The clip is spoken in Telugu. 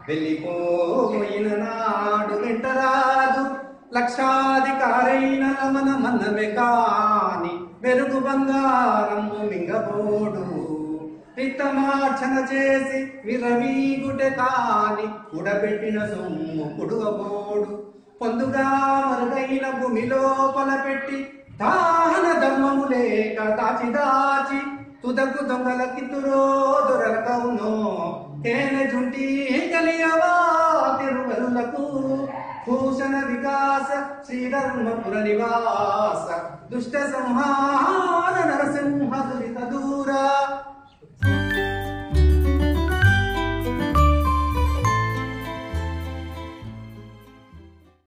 వెళ్ళిపోయిన నాడు వెంటరాదు లక్షాధికారైన మన మన్నమే కాని వెలుగు బంగారము మింగబోడు విత్తమార్చన చేసి విరవీగుటె కాని కూడబెట్టిన సొమ్ము కుడుగబోడు పొందుగా మరుగైన భూమి లోపల పెట్టి దాన ధర్మము లేక దాచి దాచి తుదకు దొంగల కితురో దొరకవునో తేనె జుంటి కలియవా తిరువరులకు భూషణ వికాస శ్రీధర్మపుర నివాస దుష్ట సంహార నరసింహ దురిత దూర